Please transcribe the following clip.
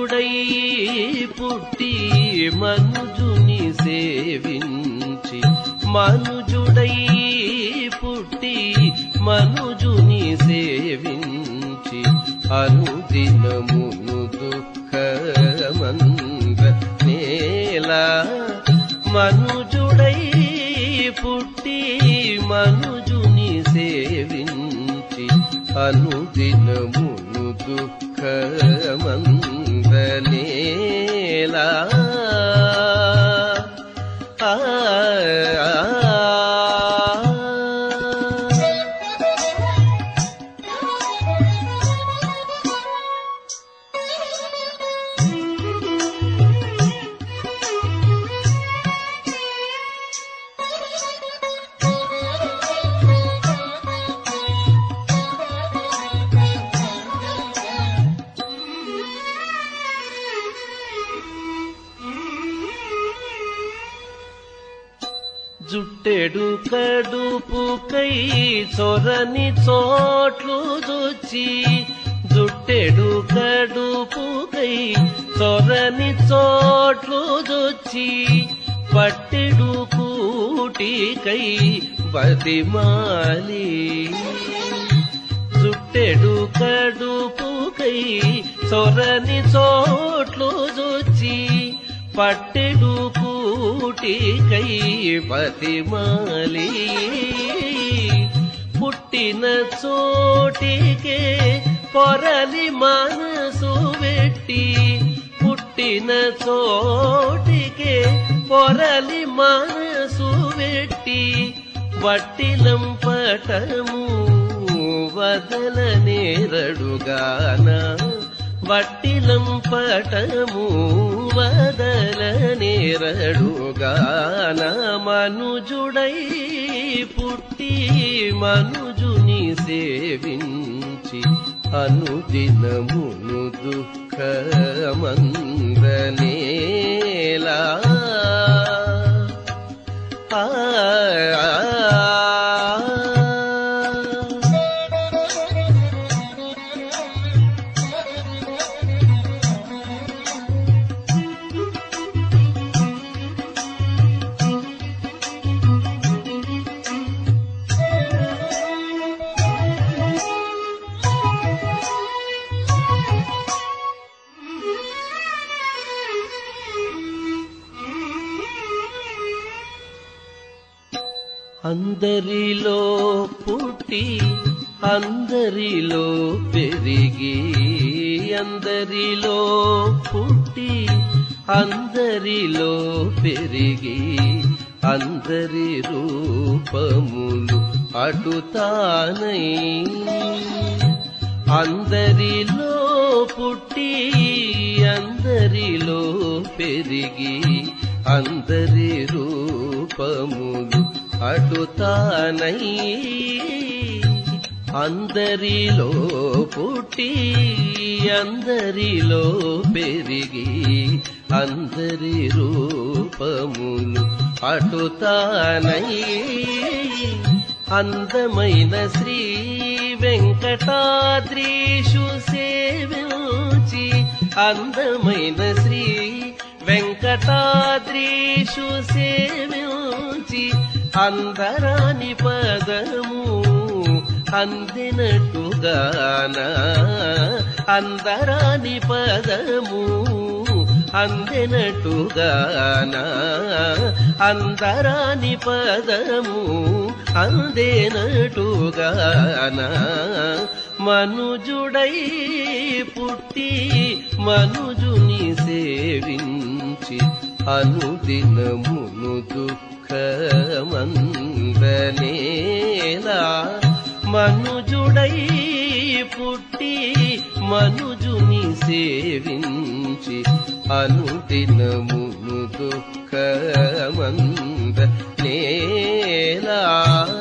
మనుజుడై పుట్టి మనుజుని సేవించి మనుజుడై పుట్టి మనుజుని సేవించి అనుదినమును దుఃఖమంద నేల మనుజుడై పుట్టి మనుజుని సేవించి అనుదినమును దుఃఖమందనేలా ఆ జుట్టెడు కడుపుకై చొరని చోట్లు దొచ్చి జుట్టెడు కడుపుకై చొరని చోట్లు దొచ్చి పట్టెడు కూటికై బతిమాలి జుట్టెడు కడుపుకై చొరని చోట్లు దొచ్చి పట్టెడు కూటికై బతిమాలి పుట్టిన చోటికే పొరలి మనసు వెట్టి పుట్టిన చోటికే పొరలి మనసు వెట్టి వట్టిలం పటము వదల నేరడుగాన వట్టిలం పటము వదల నేరడుగాన మనుజుడై పుట్టి మనుజుని సేవించి అనుదినమును దుఃఖమందనేలా ఆ అందరిలో పుట్టి అందరిలో పెరిగి అందరిలో పుట్టి అందరిలో పెరిగి అందరి రూపములు అటుతానై అందరిలో పుట్టి అందరిలో పెరిగి అందరి రూపములు అటుతానై అందరిలో పుట్టి అందరిలో పెరిగి అందరి రూపములు అటుతానై అందమైన శ్రీ వెంకటాద్రీషు సేవించి అందమైన శ్రీ వెంకటాద్రీషు సేవించి అందరాని పదము అందినట్టుగాన అందరాని పదము అందెనట్టుగాన అందరాని పదము అందేనట్టుగాన మనుజుడై పుట్టి మనుజుని సేవించి అనుదినమును దుఃఖమందనేలా మనుజుడై పుట్టి మనుజుని సేవించి అనుదినమును దుఃఖమంద నేలా